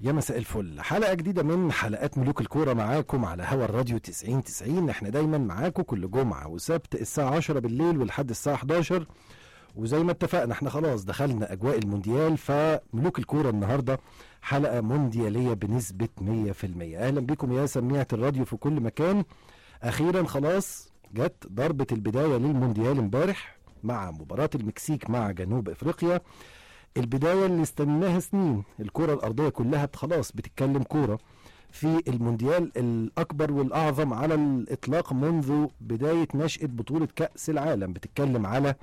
يا مساء الفل حلقة جديدة من حلقات ملوك الكورة معاكم على هوا الراديو 90 90 احنا دايما معاكم كل جمعة وسبت الساعة 10 بالليل ولحد الساعة 11 وزي ما اتفقنا احنا خلاص دخلنا اجواء المونديال فملوك الكورة النهاردة حلقة مونديالية بنسبة 100% اهلا بكم يا سميعة الراديو في كل مكان اخيرا خلاص جت ضربة البداية للمونديال امبارح مع مباراة المكسيك مع جنوب افريقيا البدايه اللي استناها سنين الكره الارضيه كلها خلاص بتتكلم كوره في المونديال الاكبر والاعظم على الاطلاق منذ بدايه نشاه بطوله كاس العالم بتتكلم على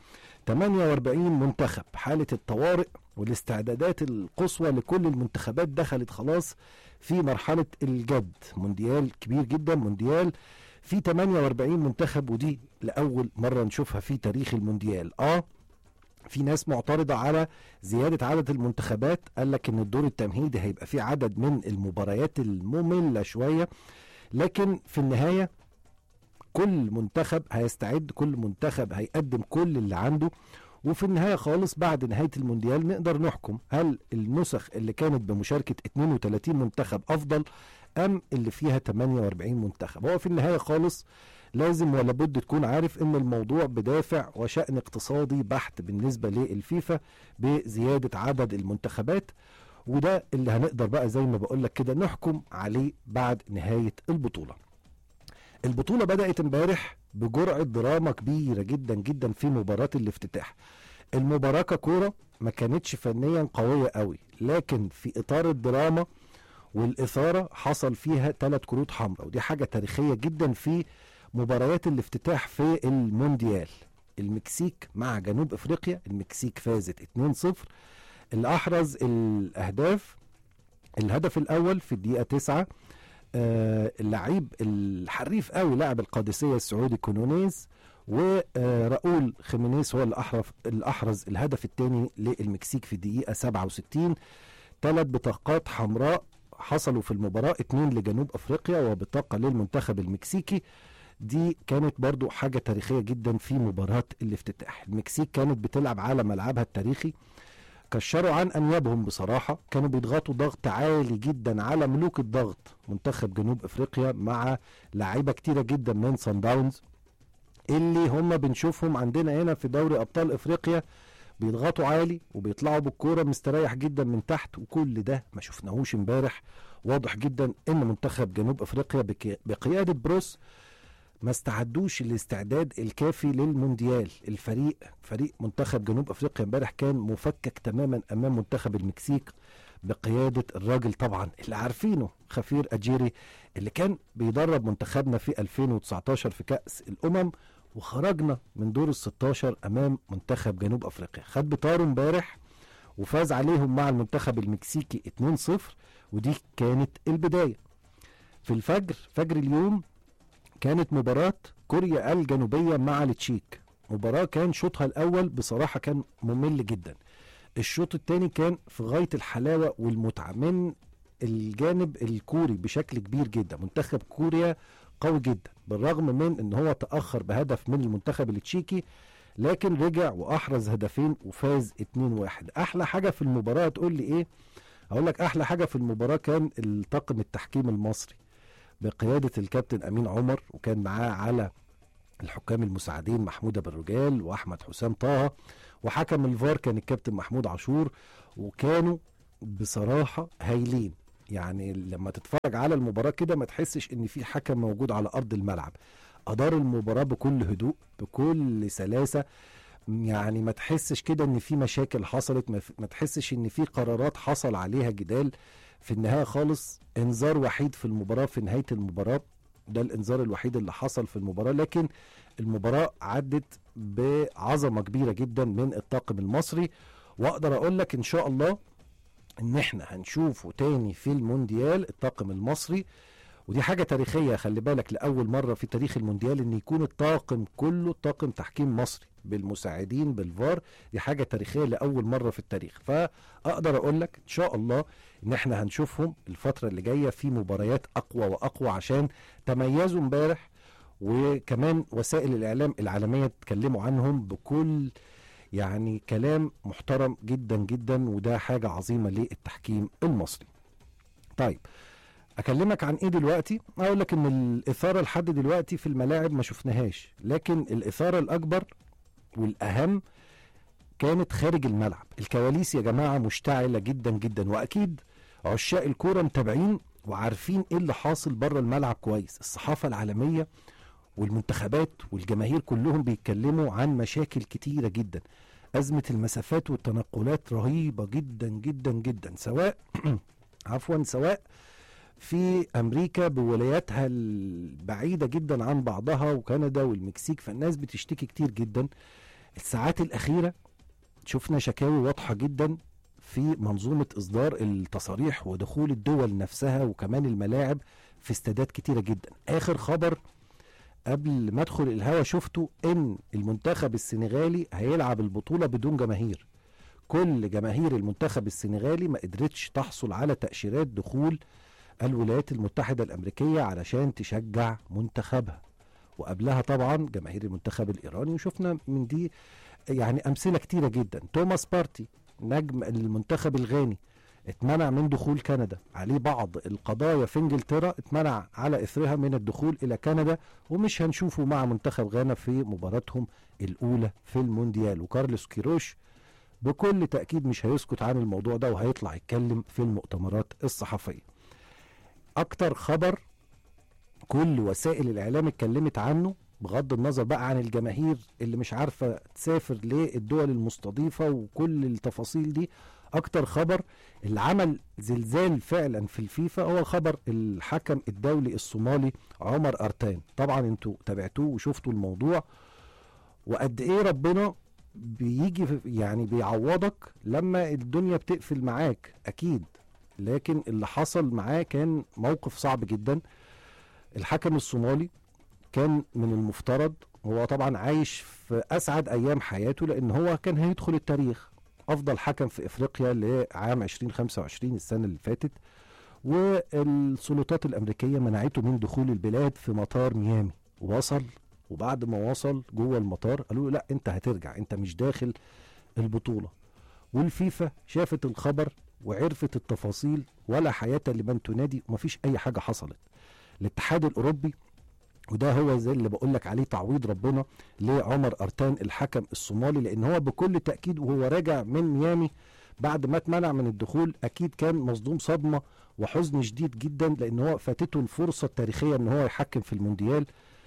48 منتخب حاله الطوارئ والاستعدادات القصوى لكل المنتخبات دخلت خلاص في مرحله الجد مونديال كبير جدا مونديال في 48 منتخب ودي لاول مره نشوفها في تاريخ المونديال اه في ناس معترضة على زيادة عدد المنتخبات قال لك ان الدور التمهيدي هيبقى فيه عدد من المباريات المملة شوية لكن في النهاية كل منتخب هيستعد كل منتخب هيقدم كل اللي عنده وفي النهاية خالص بعد نهاية المونديال نقدر نحكم هل النسخ اللي كانت بمشاركة 32 منتخب أفضل أم اللي فيها 48 منتخب هو في النهاية خالص لازم ولا بد تكون عارف ان الموضوع بدافع وشأن اقتصادي بحت بالنسبة للفيفا بزيادة عدد المنتخبات وده اللي هنقدر بقى زي ما بقول لك كده نحكم عليه بعد نهاية البطولة البطولة بدأت امبارح بجرعة دراما كبيرة جدا جدا في مباراة الافتتاح المباراة ككورة ما كانتش فنيا قوية قوي لكن في إطار الدراما والإثارة حصل فيها ثلاث كروت حمراء ودي حاجة تاريخية جدا في مباريات الافتتاح في المونديال المكسيك مع جنوب افريقيا المكسيك فازت 2-0 اللي احرز الاهداف الهدف الاول في الدقيقه 9 آه اللعيب الحريف قوي لاعب القادسيه السعودي كونونيز وراؤول خيمينيز هو اللي احرز اللي احرز الهدف الثاني للمكسيك في الدقيقه 67 ثلاث بطاقات حمراء حصلوا في المباراه اثنين لجنوب افريقيا وبطاقه للمنتخب المكسيكي دي كانت برضو حاجة تاريخية جدا في مباراة الافتتاح المكسيك كانت بتلعب على ملعبها التاريخي كشروا عن أنيابهم بصراحة كانوا بيضغطوا ضغط عالي جدا على ملوك الضغط منتخب جنوب أفريقيا مع لعيبة كتيرة جدا من سان داونز اللي هم بنشوفهم عندنا هنا في دوري أبطال أفريقيا بيضغطوا عالي وبيطلعوا بالكوره مستريح جدا من تحت وكل ده ما شفناهوش امبارح واضح جدا ان منتخب جنوب افريقيا بقياده بروس ما استعدوش الاستعداد الكافي للمونديال الفريق فريق منتخب جنوب افريقيا امبارح كان مفكك تماما امام منتخب المكسيك بقيادة الراجل طبعا اللي عارفينه خفير أجيري اللي كان بيدرب منتخبنا في 2019 في كأس الأمم وخرجنا من دور ال 16 أمام منتخب جنوب أفريقيا خد بطاره امبارح وفاز عليهم مع المنتخب المكسيكي 2-0 ودي كانت البداية في الفجر فجر اليوم كانت مباراة كوريا الجنوبية مع التشيك مباراة كان شوطها الأول بصراحة كان ممل جدا الشوط الثاني كان في غاية الحلاوة والمتعة من الجانب الكوري بشكل كبير جدا منتخب كوريا قوي جدا بالرغم من ان هو تأخر بهدف من المنتخب التشيكي لكن رجع واحرز هدفين وفاز 2-1 احلى حاجة في المباراة تقول لي ايه اقول لك احلى حاجة في المباراة كان الطاقم التحكيم المصري بقيادة الكابتن أمين عمر وكان معاه على الحكام المساعدين محمود أبو الرجال وأحمد حسام طه وحكم الفار كان الكابتن محمود عاشور وكانوا بصراحة هايلين يعني لما تتفرج على المباراة كده ما تحسش ان في حكم موجود على ارض الملعب ادار المباراة بكل هدوء بكل سلاسة يعني ما تحسش كده ان في مشاكل حصلت ما تحسش ان في قرارات حصل عليها جدال في النهايه خالص انذار وحيد في المباراه في نهايه المباراه ده الانذار الوحيد اللي حصل في المباراه لكن المباراه عدت بعظمه كبيره جدا من الطاقم المصري واقدر اقول لك ان شاء الله ان احنا هنشوفه تاني في المونديال الطاقم المصري ودي حاجه تاريخيه خلي بالك لاول مره في تاريخ المونديال ان يكون الطاقم كله طاقم تحكيم مصري بالمساعدين بالفار دي حاجه تاريخيه لاول مره في التاريخ فاقدر اقول لك ان شاء الله ان احنا هنشوفهم الفتره اللي جايه في مباريات اقوى واقوى عشان تميزوا امبارح وكمان وسائل الاعلام العالميه اتكلموا عنهم بكل يعني كلام محترم جدا جدا وده حاجه عظيمه للتحكيم المصري طيب اكلمك عن ايه دلوقتي اقول لك ان الاثاره لحد دلوقتي في الملاعب ما شفناهاش لكن الاثاره الاكبر والاهم كانت خارج الملعب الكواليس يا جماعه مشتعله جدا جدا واكيد عشاق الكوره متابعين وعارفين ايه اللي حاصل بره الملعب كويس الصحافه العالميه والمنتخبات والجماهير كلهم بيتكلموا عن مشاكل كتيره جدا ازمه المسافات والتنقلات رهيبه جدا جدا جدا سواء عفوا سواء في امريكا بولاياتها البعيده جدا عن بعضها وكندا والمكسيك فالناس بتشتكي كتير جدا الساعات الاخيره شفنا شكاوي واضحه جدا في منظومه اصدار التصاريح ودخول الدول نفسها وكمان الملاعب في استادات كتيره جدا اخر خبر قبل ما ادخل الهوا شفته ان المنتخب السنغالي هيلعب البطوله بدون جماهير كل جماهير المنتخب السنغالي ما قدرتش تحصل على تاشيرات دخول الولايات المتحده الامريكيه علشان تشجع منتخبها وقبلها طبعا جماهير المنتخب الايراني وشفنا من دي يعني امثله كتيره جدا توماس بارتي نجم المنتخب الغاني اتمنع من دخول كندا عليه بعض القضايا في انجلترا اتمنع على اثرها من الدخول الى كندا ومش هنشوفه مع منتخب غانا في مباراتهم الاولى في المونديال وكارلوس كيروش بكل تاكيد مش هيسكت عن الموضوع ده وهيطلع يتكلم في المؤتمرات الصحفيه اكتر خبر كل وسائل الاعلام اتكلمت عنه بغض النظر بقى عن الجماهير اللي مش عارفه تسافر للدول المستضيفه وكل التفاصيل دي اكتر خبر اللي عمل زلزال فعلا في الفيفا هو خبر الحكم الدولي الصومالي عمر ارتان طبعا انتوا تابعتوه وشفتوا الموضوع وقد ايه ربنا بيجي يعني بيعوضك لما الدنيا بتقفل معاك اكيد لكن اللي حصل معاه كان موقف صعب جدا الحكم الصومالي كان من المفترض هو طبعا عايش في اسعد ايام حياته لان هو كان هيدخل التاريخ افضل حكم في افريقيا لعام 2025 السنه اللي فاتت والسلطات الامريكيه منعته من دخول البلاد في مطار ميامي وصل وبعد ما وصل جوه المطار قالوا له لا انت هترجع انت مش داخل البطوله والفيفا شافت الخبر وعرفت التفاصيل ولا حياه لمن تنادي ومفيش اي حاجه حصلت الاتحاد الاوروبي وده هو زي اللي بقول لك عليه تعويض ربنا لعمر ارتان الحكم الصومالي لان هو بكل تاكيد وهو راجع من ميامي بعد ما اتمنع من الدخول اكيد كان مصدوم صدمه وحزن شديد جدا لان هو فاتته الفرصه التاريخيه ان هو يحكم في المونديال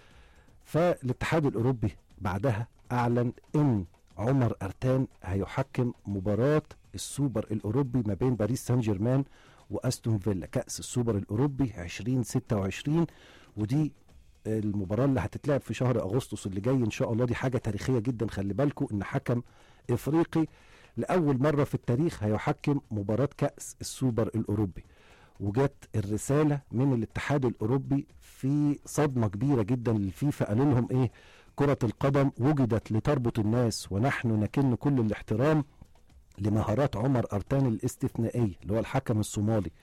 فالاتحاد الاوروبي بعدها اعلن ان عمر ارتان هيحكم مباراه السوبر الاوروبي ما بين باريس سان جيرمان واستون فيلا كاس السوبر الاوروبي 2026 ودي المباراه اللي هتتلعب في شهر اغسطس اللي جاي ان شاء الله دي حاجه تاريخيه جدا خلي بالكم ان حكم افريقي لاول مره في التاريخ هيحكم مباراه كاس السوبر الاوروبي وجت الرساله من الاتحاد الاوروبي في صدمه كبيره جدا للفيفا قالوا لهم ايه كره القدم وجدت لتربط الناس ونحن نكن كل الاحترام لمهارات عمر ارتان الاستثنائيه اللي هو الحكم الصومالي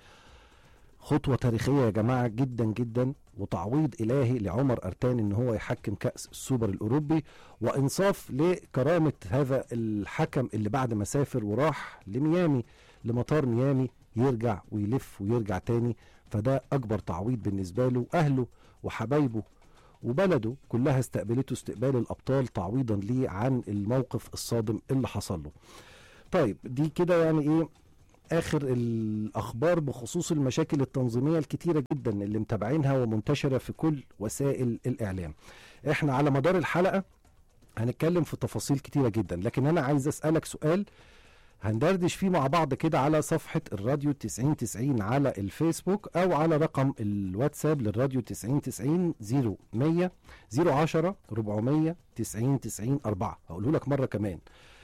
خطوه تاريخيه يا جماعه جدا جدا وتعويض الهي لعمر ارتان ان هو يحكم كاس السوبر الاوروبي وانصاف لكرامه هذا الحكم اللي بعد ما سافر وراح لميامي لمطار ميامي يرجع ويلف ويرجع تاني فده اكبر تعويض بالنسبه له اهله وحبايبه وبلده كلها استقبلته استقبال الابطال تعويضا ليه عن الموقف الصادم اللي حصل له طيب دي كده يعني ايه اخر الاخبار بخصوص المشاكل التنظيميه الكتيره جدا اللي متابعينها ومنتشره في كل وسائل الاعلام احنا على مدار الحلقه هنتكلم في تفاصيل كتيره جدا لكن انا عايز اسالك سؤال هندردش فيه مع بعض كده على صفحة الراديو 9090 على الفيسبوك أو على رقم الواتساب للراديو 9090 0100 010 400 90 90 4 هقوله لك مرة كمان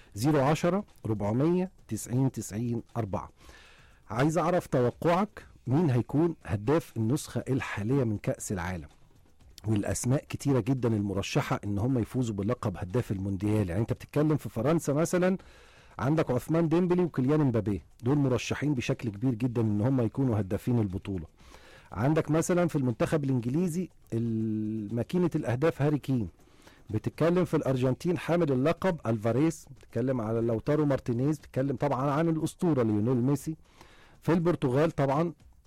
010 400 90 90 4 عايز أعرف توقعك مين هيكون هداف النسخة الحالية من كأس العالم والاسماء كتيره جدا المرشحه ان هم يفوزوا بلقب هداف المونديال يعني انت بتتكلم في فرنسا مثلا عندك عثمان ديمبلي وكليان امبابي دول مرشحين بشكل كبير جدا ان هم يكونوا هدافين البطوله عندك مثلا في المنتخب الانجليزي ماكينه الاهداف هاري كين بتتكلم في الارجنتين حامل اللقب الفاريز بتتكلم على لوتارو مارتينيز بتتكلم طبعا عن الاسطوره ليونيل ميسي في البرتغال طبعا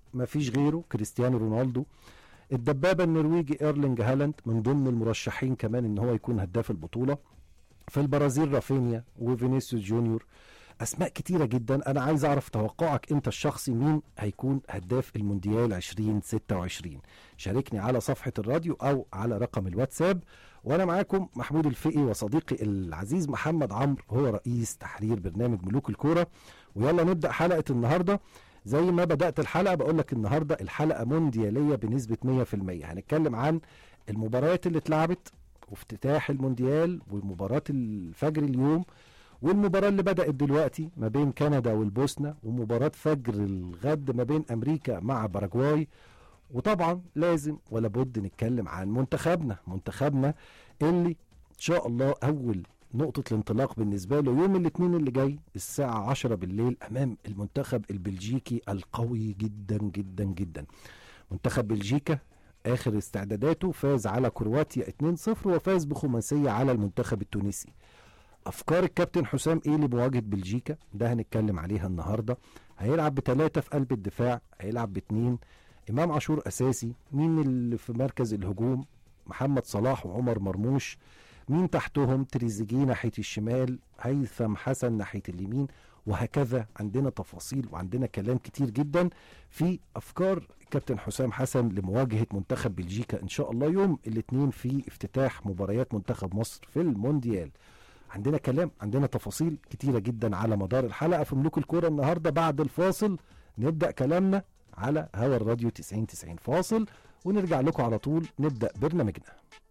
مفيش غيره كريستيانو رونالدو الدبابه النرويجي ايرلينج هالاند من ضمن المرشحين كمان ان هو يكون هداف البطوله في البرازيل رافينيا وفينيسيوس جونيور اسماء كتيره جدا انا عايز اعرف توقعك انت الشخصي مين هيكون هداف المونديال 2026 شاركني على صفحه الراديو او على رقم الواتساب وانا معاكم محمود الفقي وصديقي العزيز محمد عمرو هو رئيس تحرير برنامج ملوك الكوره ويلا نبدا حلقه النهارده زي ما بدات الحلقه بقول لك النهارده الحلقه موندياليه بنسبه 100% هنتكلم عن المباريات اللي اتلعبت وافتتاح المونديال ومباراه الفجر اليوم والمباراة اللي بدأت دلوقتي ما بين كندا والبوسنة ومباراة فجر الغد ما بين أمريكا مع باراجواي وطبعا لازم ولا بد نتكلم عن منتخبنا منتخبنا اللي إن شاء الله أول نقطة الانطلاق بالنسبة له يوم الاثنين اللي جاي الساعة 10 بالليل أمام المنتخب البلجيكي القوي جدا جدا جدا منتخب بلجيكا آخر استعداداته فاز على كرواتيا 2-0 وفاز بخماسية على المنتخب التونسي افكار الكابتن حسام ايه لمواجهه بلجيكا ده هنتكلم عليها النهارده هيلعب بثلاثه في قلب الدفاع هيلعب باثنين امام عاشور اساسي مين اللي في مركز الهجوم محمد صلاح وعمر مرموش مين تحتهم تريزيجيه ناحيه الشمال هيثم حسن ناحيه اليمين وهكذا عندنا تفاصيل وعندنا كلام كتير جدا في افكار كابتن حسام حسن لمواجهه منتخب بلجيكا ان شاء الله يوم الاثنين في افتتاح مباريات منتخب مصر في المونديال عندنا كلام عندنا تفاصيل كتيرة جدا على مدار الحلقة في ملوك الكورة النهاردة بعد الفاصل نبدأ كلامنا على هوا الراديو 90 90 فاصل ونرجع لكم على طول نبدأ برنامجنا